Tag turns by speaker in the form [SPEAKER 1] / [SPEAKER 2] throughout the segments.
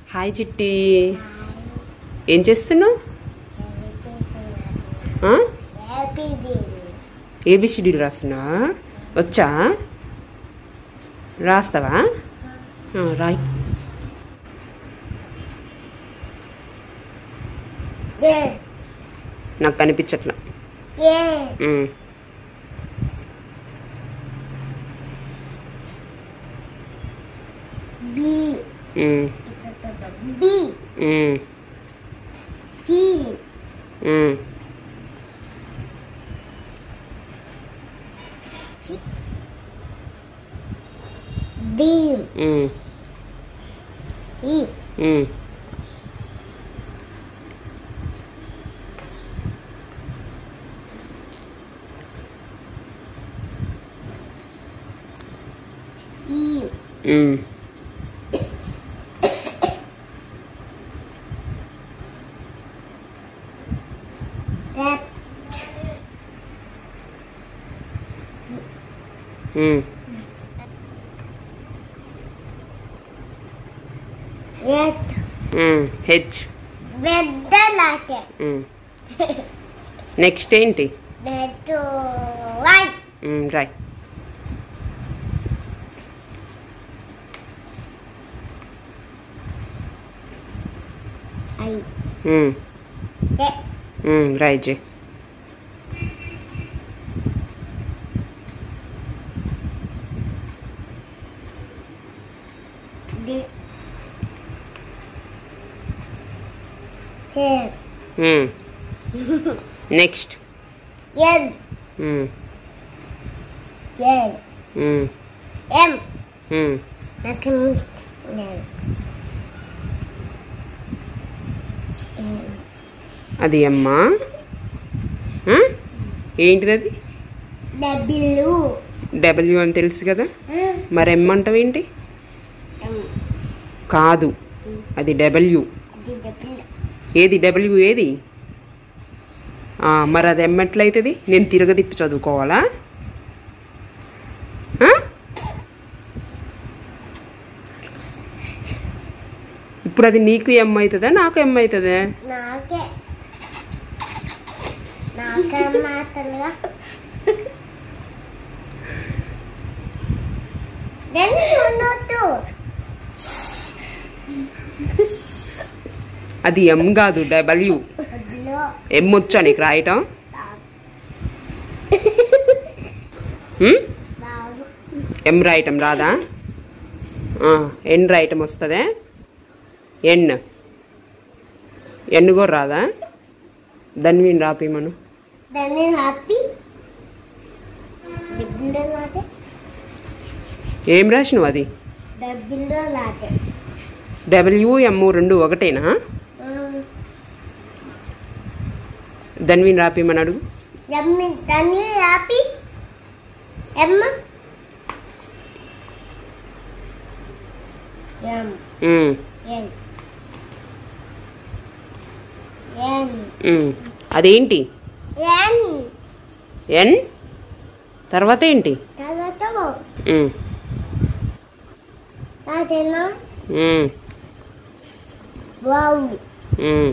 [SPEAKER 1] Hi చిట్టి ఏం చేస్తున్నావు ఆ?
[SPEAKER 2] హ్యాపీ బేబీ
[SPEAKER 1] ఏబిసిడీలు రాస్తున్నావా వచ్చా రాస్తావా ఆ, రాయ్
[SPEAKER 2] ఏ
[SPEAKER 1] నాకు కనిపించట్లా
[SPEAKER 2] A
[SPEAKER 1] um,
[SPEAKER 2] B
[SPEAKER 1] um,
[SPEAKER 2] B
[SPEAKER 1] um,
[SPEAKER 2] T
[SPEAKER 1] um.
[SPEAKER 2] D
[SPEAKER 1] um,
[SPEAKER 2] E
[SPEAKER 1] um.
[SPEAKER 2] E
[SPEAKER 1] um.
[SPEAKER 2] F
[SPEAKER 1] um.
[SPEAKER 2] G
[SPEAKER 1] um. H
[SPEAKER 2] పెద్ద లాటే
[SPEAKER 1] ఉమ్. నెక్స్ట్ ఏంటి
[SPEAKER 2] పెద్ద వై
[SPEAKER 1] ఉమ్, రాయ్
[SPEAKER 2] ఐ
[SPEAKER 1] ఉమ్,
[SPEAKER 2] డే
[SPEAKER 1] ఉమ్, రాయ్ జే
[SPEAKER 2] డే టే
[SPEAKER 1] ఉమ్. నెక్స్ట్
[SPEAKER 2] ఎన్
[SPEAKER 1] ఉమ్,
[SPEAKER 2] ఎన్
[SPEAKER 1] ఉమ్,
[SPEAKER 2] ఎం
[SPEAKER 1] ఉమ్.
[SPEAKER 2] నాకు నేను
[SPEAKER 1] అది అమ్మా ఆ? ఏంటిది అది
[SPEAKER 2] డబ్ల్యూ
[SPEAKER 1] డబ్ల్యూ అని తెలుసు కదా మరి ఎమ్ అంటావేంటి కాదు అది డబ్ల్యూ
[SPEAKER 2] అది డబ్ల్యూ
[SPEAKER 1] ఏది డబ్ల్యూ ఏది ఆ, మరి అది ఎమ్ ఎట్లయితుంది నేను తిరగదిప్పి చదువుకోవాలా ఆ? ఇప్పుడు అది నీకు ఎమ్ అవుతుందా నాకు ఎమ్ అవుతుందా
[SPEAKER 2] నాకే నాకే మాటలుగా దెన్ ఉన్నట్టు
[SPEAKER 1] అది ఎమ్ కాదు డబ్ల్యూ
[SPEAKER 2] అదిలో
[SPEAKER 1] ఎమ్ వచ్చా నీకు రాయటం ఉమ్?
[SPEAKER 2] రాదు
[SPEAKER 1] ఎం రాయటం రాదా ఆ, ఎన్ రాయటం వస్తుందే ఎన్ ఎన్ కూడా రాదా దాన్ని వీని రాపి మనం
[SPEAKER 2] దాన్ని హ్యాపీ డబ్బులో లాటే
[SPEAKER 1] ఏం రాసినావు అది
[SPEAKER 2] డబ్బులో లాటే
[SPEAKER 1] డబ్ల్యూ ఎమ్ రెండు ఒకటేనా దాన్ని వీని రాపిమని అడుగు
[SPEAKER 2] దమ్మి దాన్ని హ్యాపీ ఎమ్మ ఎం
[SPEAKER 1] ఉమ్,
[SPEAKER 2] ఎన్ ఎన్
[SPEAKER 1] ఉమ్. అదేంటి
[SPEAKER 2] ఎన్
[SPEAKER 1] ఎన్ తర్వాత ఏంటి
[SPEAKER 2] తర్వాత
[SPEAKER 1] ఉమ్,
[SPEAKER 2] అదేనా
[SPEAKER 1] ఉమ్,
[SPEAKER 2] వావ్
[SPEAKER 1] ఉమ్.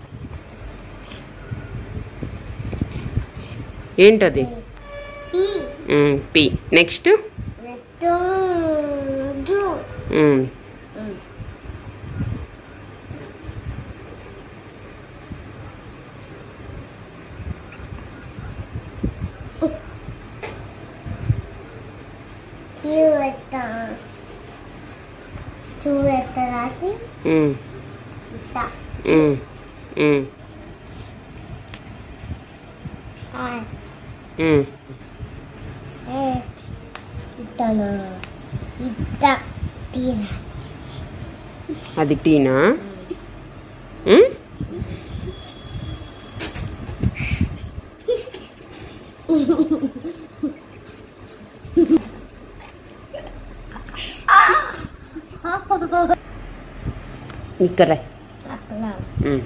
[SPEAKER 1] ఏంటది
[SPEAKER 2] P
[SPEAKER 1] um, P next
[SPEAKER 2] next జూ
[SPEAKER 1] ఉమ్,
[SPEAKER 2] క్యూ ఎత్తా చూ ఎత్తరాకి
[SPEAKER 1] ఉమ్,
[SPEAKER 2] ఇత్తా
[SPEAKER 1] ఉమ్, ఉమ్,
[SPEAKER 2] ఆయ్
[SPEAKER 1] ఉమ్.
[SPEAKER 2] ఏ ఇత్తనా ఇత్తా తీరా
[SPEAKER 1] అది టీనా ఉమ్? ఇక్కడ రాయ్.
[SPEAKER 2] అట్లా
[SPEAKER 1] ఉమ్.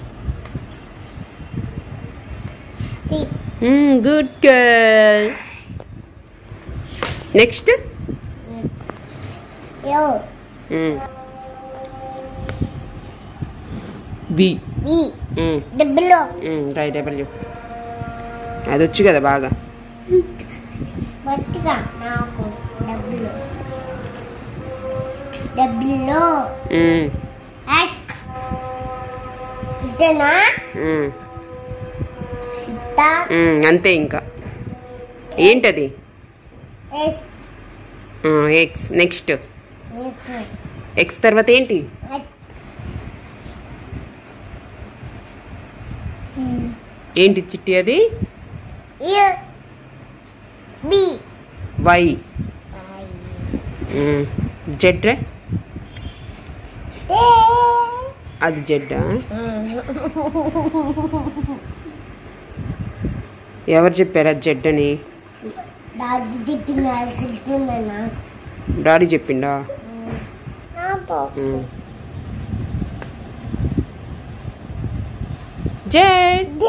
[SPEAKER 2] తీ
[SPEAKER 1] ఉమ్, గుడ్ గర్ల్ నెక్స్ట్
[SPEAKER 2] యో
[SPEAKER 1] um, V
[SPEAKER 2] V W
[SPEAKER 1] right W అది వచ్చు కదా బాగా
[SPEAKER 2] వచ్చిగా నాకు డబ్ల్యూ డబ్ల్యూ
[SPEAKER 1] మ్మ్.
[SPEAKER 2] ఎక్ ఇదేనా
[SPEAKER 1] మ్మ్.
[SPEAKER 2] ఇద్దా
[SPEAKER 1] మ్మ్. అంతే ఇంకా ఏంటది
[SPEAKER 2] ఎక్
[SPEAKER 1] ఎక్స్ నెక్స్ట్
[SPEAKER 2] ఇటు
[SPEAKER 1] ఎక్స్ తర్వాత ఏంటి
[SPEAKER 2] ఎక్
[SPEAKER 1] ఏంటి చిట్టి అది
[SPEAKER 2] యు బి
[SPEAKER 1] వై జెడ్ రే
[SPEAKER 2] ఏ
[SPEAKER 1] అది జెడ్డా ఎవరు చెప్పారు అది జెడ్ అని
[SPEAKER 2] దాది తిప్పిన అనుకుంటున్నానా
[SPEAKER 1] డాడీ చెప్పిండా
[SPEAKER 2] నాతో
[SPEAKER 1] మ్మ్. జెడ్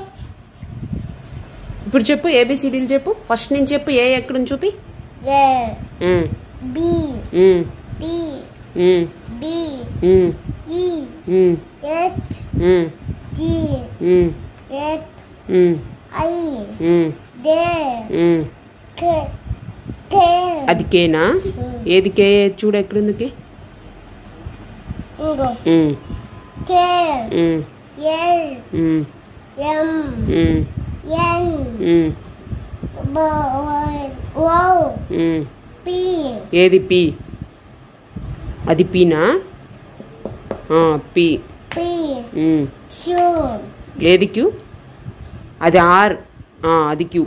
[SPEAKER 1] ఇప్పుడు చెప్పు ఏబిసిడీలు చెప్పు ఫస్ట్ నుంచి చెప్పు ఏ ఎక్కడ చూపి
[SPEAKER 2] A
[SPEAKER 1] hmm.
[SPEAKER 2] B
[SPEAKER 1] hmm.
[SPEAKER 2] T
[SPEAKER 1] hmm.
[SPEAKER 2] D
[SPEAKER 1] hmm.
[SPEAKER 2] E
[SPEAKER 1] hmm.
[SPEAKER 2] H
[SPEAKER 1] hmm.
[SPEAKER 2] G
[SPEAKER 1] hmm.
[SPEAKER 2] ఎట్
[SPEAKER 1] మ్మ్.
[SPEAKER 2] I
[SPEAKER 1] hmm.
[SPEAKER 2] డే
[SPEAKER 1] మ్మ్.
[SPEAKER 2] కే కే
[SPEAKER 1] అది కేనా ఏది కే చూడు ఎక్కడుంది కే
[SPEAKER 2] ఇంగో
[SPEAKER 1] మ్మ్.
[SPEAKER 2] కే
[SPEAKER 1] మ్మ్.
[SPEAKER 2] ఎల్
[SPEAKER 1] మ్మ్.
[SPEAKER 2] ఎం
[SPEAKER 1] మ్మ్.
[SPEAKER 2] ఎన్
[SPEAKER 1] మ్మ్.
[SPEAKER 2] బ ఓ
[SPEAKER 1] మ్మ్.
[SPEAKER 2] పి
[SPEAKER 1] ఏది పి అది పీనా ah, P
[SPEAKER 2] P
[SPEAKER 1] hmm.
[SPEAKER 2] Q
[SPEAKER 1] ఏది క్యూ అది ఆర్ ఆ, అది Q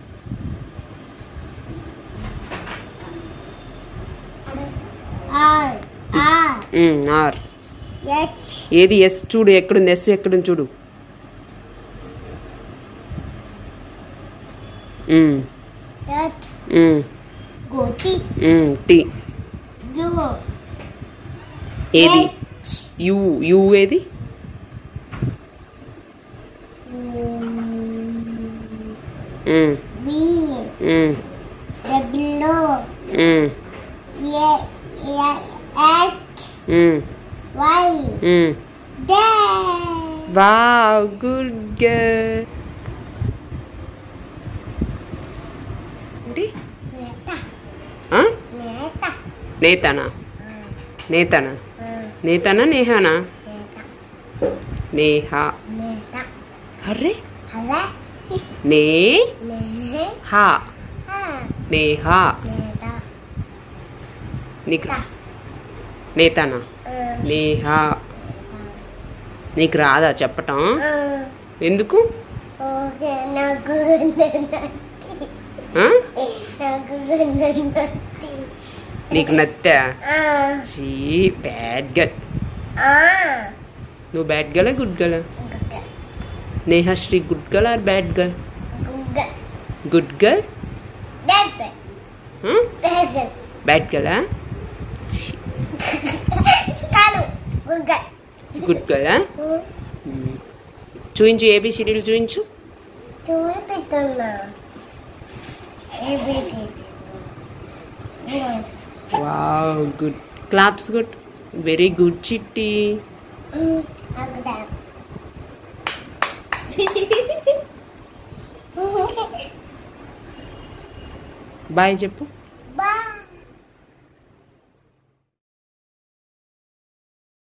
[SPEAKER 2] R R
[SPEAKER 1] hmm, R
[SPEAKER 2] H
[SPEAKER 1] ఏది ఎస్ చూడు ఎక్కడుంది ఎస్ ఎక్కడుంది చూడు మ్మ్.
[SPEAKER 2] H
[SPEAKER 1] hmm.
[SPEAKER 2] గోటి
[SPEAKER 1] మ్మ్, టి
[SPEAKER 2] యు
[SPEAKER 1] ఏది యు యు ఏది hmm.
[SPEAKER 2] V
[SPEAKER 1] hmm.
[SPEAKER 2] W
[SPEAKER 1] hmm.
[SPEAKER 2] A H
[SPEAKER 1] hmm.
[SPEAKER 2] Y
[SPEAKER 1] hmm.
[SPEAKER 2] డే
[SPEAKER 1] వావ్ గుడ్ గర్ల్ ఏంటి
[SPEAKER 2] నేత
[SPEAKER 1] ఆ?
[SPEAKER 2] నేత
[SPEAKER 1] నేతనా నేతనా నేతనా నేహానా
[SPEAKER 2] నేత
[SPEAKER 1] నేహా
[SPEAKER 2] నేత
[SPEAKER 1] అర్రే
[SPEAKER 2] అలా
[SPEAKER 1] నే
[SPEAKER 2] నే
[SPEAKER 1] హా
[SPEAKER 2] హా
[SPEAKER 1] నేహా
[SPEAKER 2] నేత
[SPEAKER 1] నీకు నేతనా నేహా నీకు రాదా చెప్పటం ఎందుకు
[SPEAKER 2] ఓకే నాకు
[SPEAKER 1] ఆ?
[SPEAKER 2] నాకు నత్తి
[SPEAKER 1] నీకు నత్తా చీ బ్యాడ్ గర్ల్ నువ్వు బ్యాడ్ గర్లా గుడ్ గర్లా Nehashree good girl or bad girl good girl bad గర్లా
[SPEAKER 2] కాదు గుగ్గ
[SPEAKER 1] గుడ్ గర్లా చూయించు ఏబిసిడీలు చూయించు
[SPEAKER 2] చూవి పెట్టున్నా ABC
[SPEAKER 1] wow good claps good very good చిట్టి
[SPEAKER 2] అక్కడ
[SPEAKER 1] బాయ్ చెప్పు